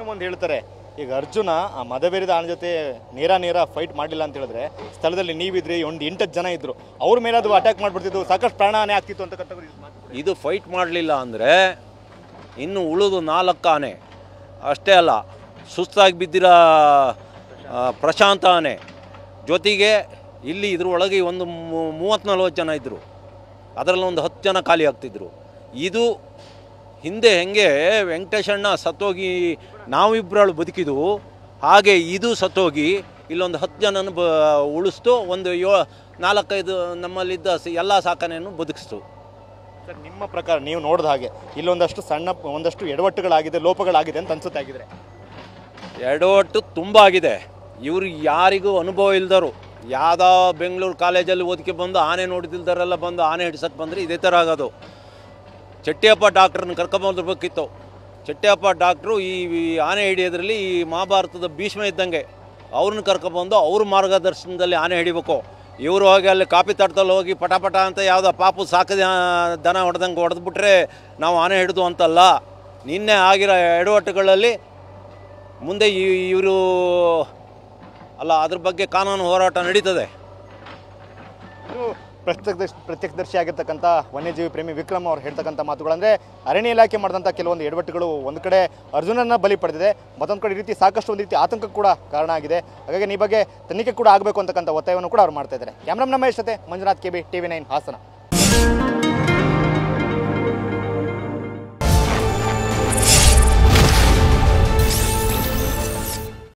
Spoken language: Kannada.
ಒಂದು ಹೇಳ್ತಾರೆ ಈಗ ಅರ್ಜುನ ಆ ಮದವೇರಿದ ಆನೆ ಜೊತೆ ನೇರ ನೇರ ಫೈಟ್ ಮಾಡಲಿಲ್ಲ ಅಂತ ಹೇಳಿದ್ರೆ ಸ್ಥಳದಲ್ಲಿ ನೀವಿದ್ರಿ ಒಂದು ಎಂಟತ್ತು ಜನ ಇದ್ರು ಅವ್ರ ಮೇಲೆ ಅದು ಅಟ್ಯಾಕ್ ಮಾಡ್ಬಿಡ್ತಿದ್ದು ಸಾಕಷ್ಟು ಪ್ರಾಣ ಹಾನಿ ಆಗ್ತಿತ್ತು ಅಂತಕ್ಕಂಥ ಮಾತು ಇದು ಫೈಟ್ ಮಾಡಲಿಲ್ಲ ಅಂದರೆ ಇನ್ನು ಉಳಿದು ನಾಲ್ಕು ಆನೆ ಅಷ್ಟೇ ಅಲ್ಲ ಸುಸ್ತಾಗಿ ಬಿದ್ದಿರೋ ಆ, ಪ್ರಶಾಂತ ಆನೆ ಜೊತೆಗೆ ಇಲ್ಲಿ ಇದ್ರೊಳಗೆ ಒಂದು ಮೂ- ಮೂವತ್ತು ನಲ್ವತ್ತು ಜನ ಇದ್ದರು ಅದರಲ್ಲಿ ಒಂದು ಹತ್ತು ಜನ ಖಾಲಿ ಆಗ್ತಿದ್ರು ಇದು ಹಿಂದೆ ಹೆಂಗೆ ವೆಂಕಟೇಶಣ್ಣ ಸತ್ತೋಗಿ ನಾವಿಬ್ಬರಳು ಬದುಕಿದ್ವು ಹಾಗೆ ಇದು ಸತ್ತೋಗಿ ಇಲ್ಲೊಂದು ಹತ್ತು ಜನನ ಬ ಉಳಿಸ್ತು ಒಂದು ಯೋ ನಾಲ್ಕೈದು ನಮ್ಮಲ್ಲಿದ್ದ ಸ- ಎಲ್ಲ ಸಾಕಣೆಯನ್ನು ಬದುಕಿಸ್ತು ಸರ್ ನಿಮ್ಮ ಪ್ರಕಾರ ನೀವು ನೋಡಿದ ಹಾಗೆ ಇಲ್ಲೊಂದಷ್ಟು ಸಣ್ಣ ಒಂದಷ್ಟು ಎಡವಟ್ಟುಗಳಾಗಿದೆ ಲೋಪಗಳಾಗಿದೆ ಅಂತ ಅನ್ಸುತ್ತೆ ಆಗಿದ್ರೆ ಎಡವಟ್ಟು ತುಂಬ ಆಗಿದೆ ಇವ್ರು ಯಾರಿಗೂ ಅನುಭವ ಇಲ್ದರು ಯಾವುದೋ ಬೆಂಗಳೂರು ಕಾಲೇಜಲ್ಲಿ ಓದಕ್ಕೆ ಬಂದು ಆನೆ ನೋಡಿದಿಲ್ದರೆಲ್ಲ ಬಂದು ಆನೆ ಹಿಡ್ಸಕ್ಕೆ ಬಂದರೆ ಇದೇ ಥರ ಆಗೋದು ಚಟ್ಟಿಯಪ್ಪ ಡಾಕ್ಟ್ರನ್ನ ಕರ್ಕೊಂಬಂದಿರ್ಬೇಕಿತ್ತು ಚಟ್ಟಿಯಪ್ಪ ಡಾಕ್ಟ್ರು ಈ ಈ ಆನೆ ಹಿಡಿಯೋದ್ರಲ್ಲಿ ಈ ಮಹಾಭಾರತದ ಭೀಷ್ಮ ಇದ್ದಂಗೆ ಅವ್ರನ್ನ ಕರ್ಕೊಬಂದು ಅವ್ರ ಮಾರ್ಗದರ್ಶನದಲ್ಲಿ ಆನೆ ಹಿಡಿಬೇಕು ಇವರು ಹೋಗಿ ಅಲ್ಲಿ ಕಾಪಿ ತಟ್ಟದಲ್ಲಿ ಹೋಗಿ ಪಟ ಪಟ ಅಂತ ಯಾವುದೋ ಪಾಪು ಸಾಕದ ದನ ಹೊಡೆದಂಗೆ ಹೊಡೆದ್ಬಿಟ್ರೆ ನಾವು ಆನೆ ಹಿಡಿದು ಅಂತಲ್ಲ ನಿನ್ನೆ ಆಗಿರೋ ಎಡವಟ್ಟುಗಳಲ್ಲಿ ಮುಂದೆ ಇವರು ಅಲ್ಲ ಅದ್ರ ಬಗ್ಗೆ ಕಾನೂನು ಹೋರಾಟ ನಡೀತದೆ ಇದು ಪ್ರತ್ಯಕ್ಷ ಪ್ರತ್ಯಕ್ಷದರ್ಶಿ ಆಗಿರ್ತಕ್ಕಂಥ ವನ್ಯಜೀವಿ ಪ್ರೇಮಿ ವಿಕ್ರಮ್ ಅವ್ರು ಹೇಳ್ತಕ್ಕಂಥ ಮಾತುಗಳಂದ್ರೆ ಅರಣ್ಯ ಇಲಾಖೆ ಮಾಡಿದಂಥ ಕೆಲವೊಂದು ಎಡವಟ್ಟುಗಳು ಒಂದು ಕಡೆ ಅರ್ಜುನನ್ನ ಬಲಿ ಪಡೆದಿದೆ ಮತ್ತೊಂದು ಕಡೆ ಈ ರೀತಿ ಸಾಕಷ್ಟು ಒಂದು ರೀತಿ ಆತಂಕ ಕೂಡ ಕಾರಣ ಆಗಿದೆ ಹಾಗಾಗಿ ಈ ಬಗ್ಗೆ ತನಿಖೆ ಕೂಡ ಆಗಬೇಕು ಅಂತಕ್ಕಂಥ ಒತ್ತಾಯವನ್ನು ಕೂಡ ಅವ್ರು ಮಾಡ್ತಾ ಇದ್ದಾರೆ ಕ್ಯಾಮ್ರಾಮ್ನ ಮಹೇಶ್ ಜೊತೆ Manjunath KB TV nine Hassan